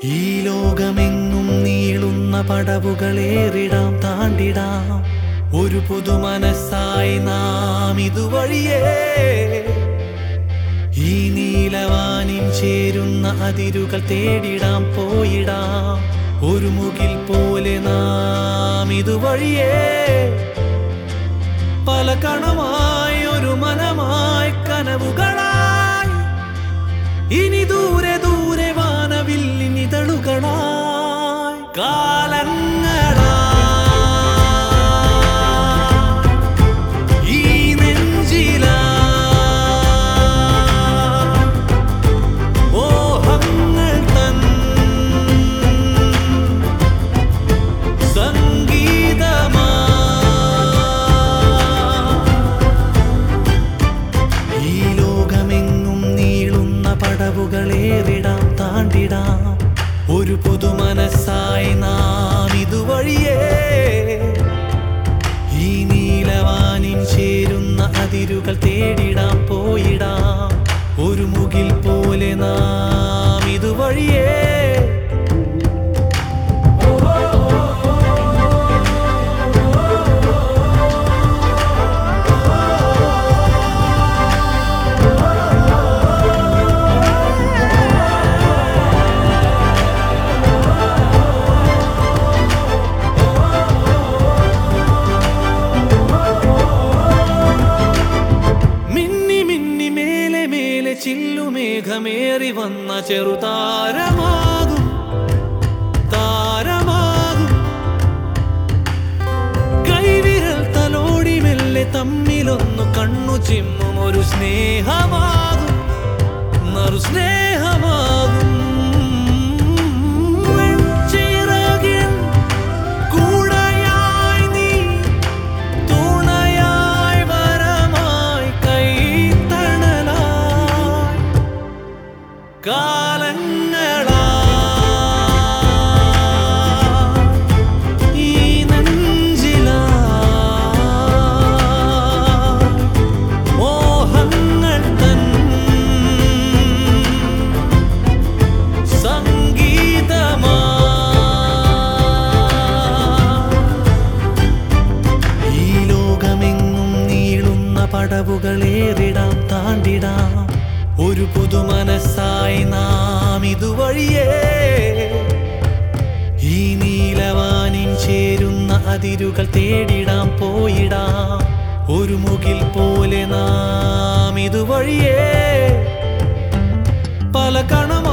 ഈ ലോകമെങ്ങും നീളുന്ന പടവുകളേറിടാം താണ്ടിടാം ഒരു പുതുമനസ്സായി നാം ഇതുവഴിയേ ഈ നീലവാനിൻ ചേരുന്ന അതിരുകൾ തേടിടാം പോയിടാം ഒരു മുകിൽ പോലെ നാം ഇതുവഴിയേ പല കണമായി ഒരു മനമായി കനവുകളായി ഇനി ദൂരെ ദൂരെ വാനവില്ലിനിതളുകളായി കാലങ്ങളാ ഈ നെഞ്ചിലാ മോഹങ്ങൾ തൻ സംഗീതമാ ഈ ലോകമെങ്ങും നീളുന്ന പടവുകളേറിടാം താണ്ടിടാം ഒരു പുതുമനസ്സായി നാം ഇതുവഴിയേ ഈ നീലവാനിൻ ചേരുന്ന അതിരുകൾ തേടിടാം പോയിടാം ഒരു മുകിൽ പോലെ നാം ഇതുവഴിയേ മിന്നി മിന്നി മേലെ മേലെ ചില്ലുമേഘമേറി വന്ന ചെറുതാരമാകും താരമാകും കൈവിരൽ തലോടി മെല്ലെ തമ്മിലൊന്നു കണ്ണു ചിമ്മും ഒരു സ്നേഹമാകും നറു സ്നേഹമാകും വെൺചിറകിൻ കൂടയായി നീ തുണയായി വരമായി കൈത്തണലായി കാലങ്ങളാ ഈ നെഞ്ചിലാ മോഹങ്ങൾ തൻ സംഗീതമാ ഈ ലോകമെങ്ങും നീളുന്ന പടവുകളേറിടാം താണ്ടിടാം ഒരു പുതുമനസ്സായി നാം ഇതുവഴിയേ ഈ നീലവാനിൻ ചേരുന്ന അതിരുകൾ തേടിടാം പോയിടാം ഒരു മുകിൽ പോലെ നാം ഇതുവഴിയേ പല കണം